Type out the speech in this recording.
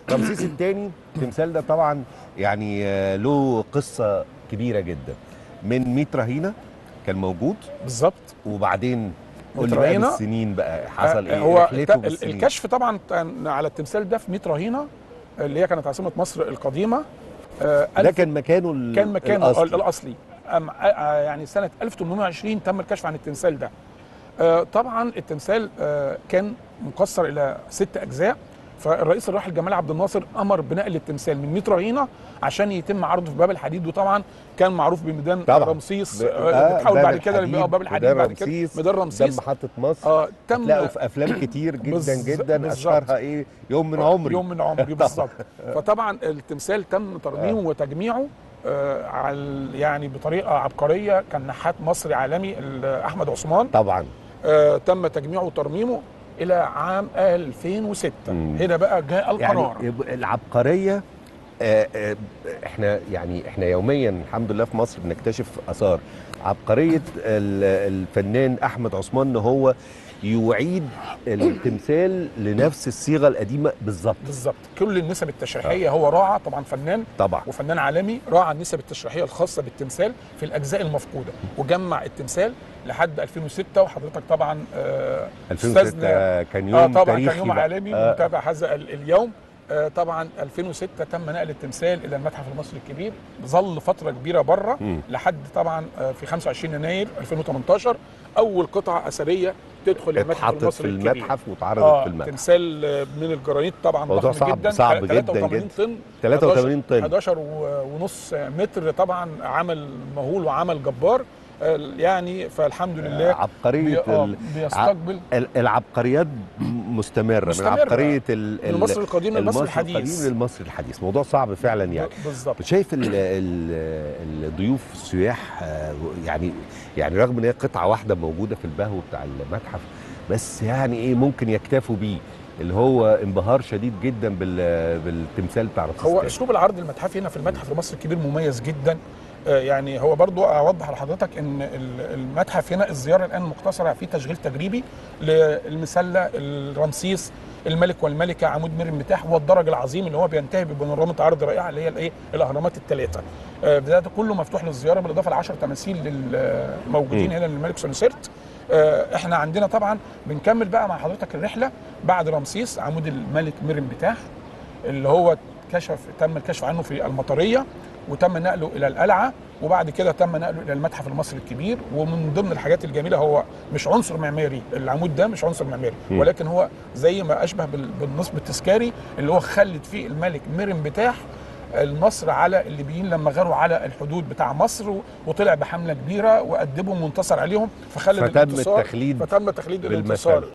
رمسيس الثاني التمثال ده طبعا يعني آه، له قصه كبيره جدا من 100 رهينه كان موجود بالظبط وبعدين قول لي ميت بقى رهينة؟ بالسنين بقى حصل آه، ايه هو رحلته الت- بالسنين. الكشف طبعا كان على التمثال ده في 100 رهينه اللي هي كانت عاصمه مصر القديمه آه، ده ألف- كان مكانه ال- كان مكانه الأصلي. الاصلي, الأصلي. أم آه، يعني سنه 1820 تم الكشف عن التمثال ده آه، طبعا التمثال آه، كان مقسر الى ست اجزاء فالرئيس الراحل جمال عبد الناصر امر بنقل التمثال من 100 رهينه عشان يتم عرضه في باب الحديد وطبعا كان معروف بميدان طبعا. رمسيس ب- آه، آه، بتحول باب بعد كده الحديد، لباب باب الحديد ميدان بعد كده رمسيس، ميدان ده رمسيس محطه مصر اه تم هتلاقوا في افلام كتير جدا بالز- جدا بالظبط. اشهرها ايه يوم من عمري يوم من عمري بالظبط فطبعا التمثال تم ترميمه وتجميعه آه على يعني بطريقه عبقريه كان نحات مصري عالمي ال- احمد عثمان طبعا آه تم تجميعه وترميمه الى عام 2006 مم. هنا بقى جاء القرار يعني يبقى العبقريه آه، آه، احنا يعني احنا يوميا الحمد لله في مصر بنكتشف اثار عبقريه ال- الفنان احمد عثمان ان هو يعيد التمثال لنفس الصيغه القديمه بالظبط بالظبط كل النسب التشريحيه هو راعى طبعا فنان طبعا وفنان عالمي راعى النسب التشريحيه الخاصه بالتمثال في الاجزاء المفقوده وجمع التمثال لحد 2006 وحضرتك طبعا آه 2006 أستاذنا- كان يوم اه طبعا تاريخي كان يوم بقى. عالمي آه. متابع هذا ال- اليوم آه طبعا 2006 تم نقل التمثال الى المتحف المصري الكبير ظل فتره كبيره بره مم. لحد طبعا آه في 25 يناير 2018 اول قطعه اثريه تدخل المتحف اتحطت في المصري الكبير المتحف واتعرضت اه في المتحف تمثال آه، من الجرانيت طبعا موضوع ضخم صعب- جدا صعب جدا 83 جدا. طن 83 طن 11 و- ونص متر طبعا عمل مهول وعمل جبار آه، يعني فالحمد لله بي عبقريه آه ال- بيستقبل ال- العبقريات مستمره من مستمرة. عبقريه ال- ال- المصري القديم للمصري المصري الحديث القديم للمصري الحديث موضوع صعب فعلا يعني ب- بالظبط شايف ال ال الضيوف السياح آه، يعني يعني رغم ان هي قطعه واحده موجوده في البهو بتاع المتحف بس يعني ايه ممكن يكتفوا بيه اللي هو انبهار شديد جدا بال بالتمثال بتاع رمسيس هو الثاني. اسلوب العرض المتحفي هنا في المتحف المصري الكبير مميز جدا آه، يعني هو برضو اوضح لحضرتك ان ال- المتحف هنا الزياره الان مقتصره في تشغيل تجريبي للمسله الرمسيس الملك والملكه عمود مير المتاح والدرج العظيم اللي هو بينتهي ببانوراما عرض رائعه اللي هي الايه الاهرامات الثلاثه آه، ده كله مفتوح للزياره بالاضافه ل 10 تماثيل للموجودين مم. هنا للملك سنوسرت آه، احنا عندنا طبعا بنكمل بقى مع حضرتك الرحله بعد رمسيس عمود الملك مير المتاح اللي هو كشف تم الكشف عنه في المطريه وتم نقله الى القلعه وبعد كده تم نقله الى المتحف المصري الكبير ومن ضمن الحاجات الجميله هو مش عنصر معماري العمود ده مش عنصر معماري مم. ولكن هو زي ما اشبه بال- بالنصب التذكاري اللي هو خلد فيه الملك ميرن بتاح النصر على الليبيين لما غاروا على الحدود بتاع مصر وطلع بحمله كبيره وأدبهم وانتصر عليهم فخلد فتم الانتصار التخليد فتم تخليد بالمثل. الانتصار